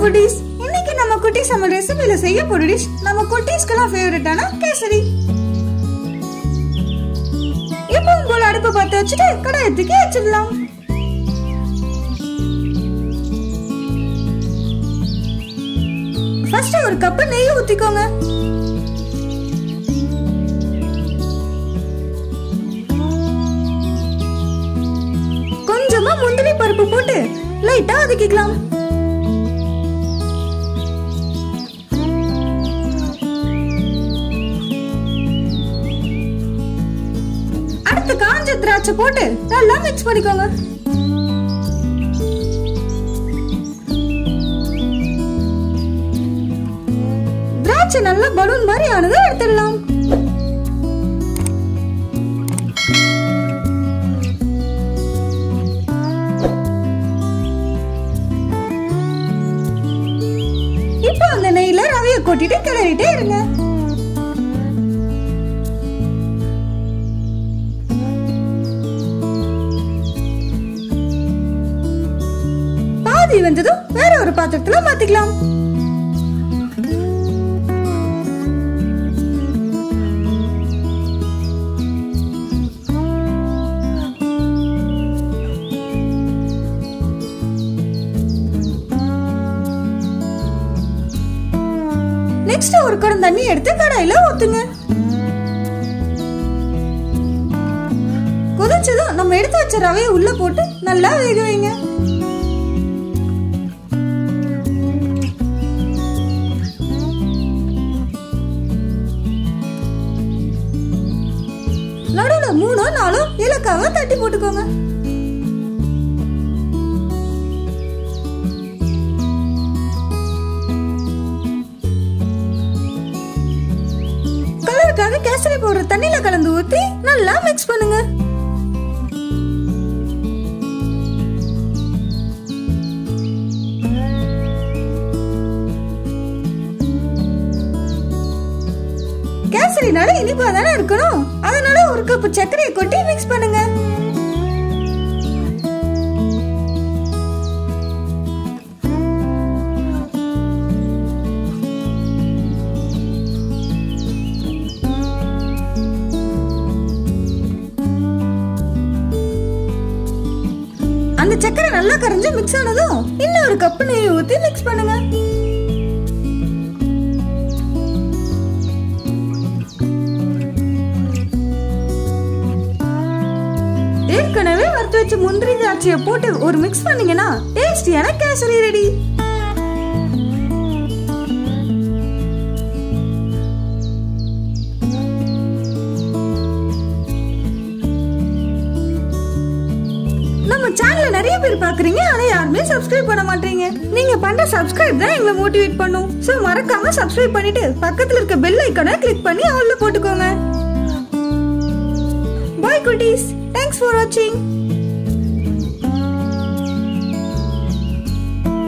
foodies இன்னைக்கு நம்ம குட்டி சமையல் ரெசிபில செய்ய போற டிஷ் நம்ம குட்டீஸ்க்கெல்லாம் ஃபேவரட்டான கேசரி எப்பவும் போல அடுப்பு பத்த வச்சுட்டு கடாயை தூக்கி வச்சிடலாம் ஃபர்ஸ்ட் ஒரு கப் நெய் ஊத்திக்கோங்க கொஞ்சமா முந்திரி பருப்பு போட்டு லைட்டா வதக்கிக்கலாம் அடுத்து காஞ்ச திராட்சை போட்டு நல்லா மிக்ஸ் பண்ணிக்கோங்க திராட்சை நல்லா பலூன் மாதிரி ஆனதை எடுத்துடலாம் இப்போ அந்த நெய்ல ரவைய கொட்டிட்டு கிளறிட்டே இருங்க பாதி வெந்ததும் வேற ஒரு பாத்திரத்துல மாத்திக்கலாம் நெக்ஸ்ட் ஒரு குடம் தண்ணி எடுத்து கடாயில ஊத்துங்க கொதிச்சதும் நம்ம எடுத்து வச்ச ரவையை உள்ள போட்டு நல்லா வேக வைங்க நடுவுல மூணோ நாலோ இலக்காவை தட்டி போட்டுக்கோங்க கலருக்காக கேசரி பவுடர் தண்ணியில கலந்து ஊத்தி நல்லா மிக்ஸ் பண்ணுங்க கேசரினால இனிப்பா தானே இருக்கணும் அதனால ஒரு கப் சர்க்கரையை கொட்டி மிக்ஸ் பண்ணுங்க அந்த சக்கரை நல்லா கரைஞ்சு மிக்ஸ் ஆனதும் இன்னும் ஒரு கப் நெய் ஊத்தி மிக்ஸ் பண்ணுங்க ஏற்கனவே வறுத்து வச்ச முந்திரி திராட்சையை போட்டு ஒரு மிக்ஸ் பண்ணீங்கன்னா டேஸ்டியான கேசரி ரெடி நம்ம சேனல்ல நிறைய பேர் பாக்குறீங்க ஆனா யாருமே சப்ஸ்கிரைப் பண்ண மாட்டீங்க நீங்க பண்ற சப்ஸ்கிரைப் தான் எங்களை மோட்டிவேட் பண்ணும் சோ மறக்காம சப்ஸ்கிரைப் பண்ணிட்டு பக்கத்துல இருக்க பெல் ஐக்கானை கிளிக் பண்ணி ஆல்ல போட்டுக்கோங்க பாய் குட்டீஸ் தேங்க்ஸ் ஃபார் வாட்சிங்